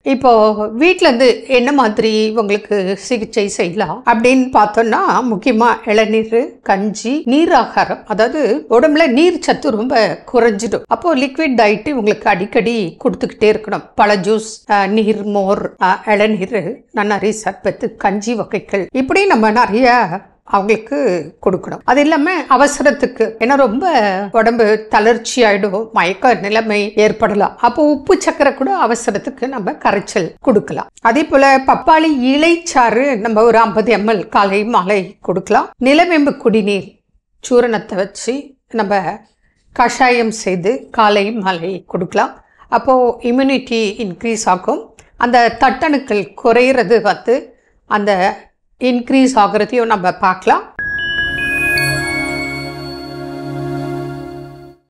இப்போ வீட்ல இருந்து என்ன மாதிரி உங்களுக்கு சிகிச்சை செய்யலாம் அப்படின்னு பார்த்தோம்னா முக்கியமா இளநீர் கஞ்சி நீர் ஆகாரம் அதாவது உடம்புல நீர் சத்து ரொம்ப குறைஞ்சிடும் அப்போ லிக்விட் டயட் உங்களுக்கு அடிக்கடி கொடுத்துக்கிட்டே இருக்கணும் பழ ஜூஸ் அஹ், நீர் மோர் அஹ், இளநீர் நன்னாரி சர்பத்து கஞ்சி வகைகள் இப்படி நம்ம நிறைய அவங்களுக்கு கொடுக்கணும் அது இல்லாம அவசரத்துக்கு ஏன்னா ரொம்ப உடம்பு தளர்ச்சி ஆயிடும் மயக்க நிலைமை ஏற்படலாம் அப்போ உப்பு சக்கரை கூட அவசரத்துக்கு நம்ம கரைச்சல் கொடுக்கலாம் அதே போல பப்பாளி இலைச்சாறு நம்ம ஒரு ஐம்பது எம்எல் காலை மாலை கொடுக்கலாம் நிலவேம்பு குடிநீர் சூரணத்தை வச்சு நம்ம கஷாயம் செய்து காலை மாலை கொடுக்கலாம் அப்போது இம்யூனிட்டி இன்க்ரீஸ் ஆகும் அந்த தட்டணுக்கள் குறையிறது வந்து அந்த இன்க்ரீஸ் ஆகுறதையும் நம்ம பார்க்கலாம்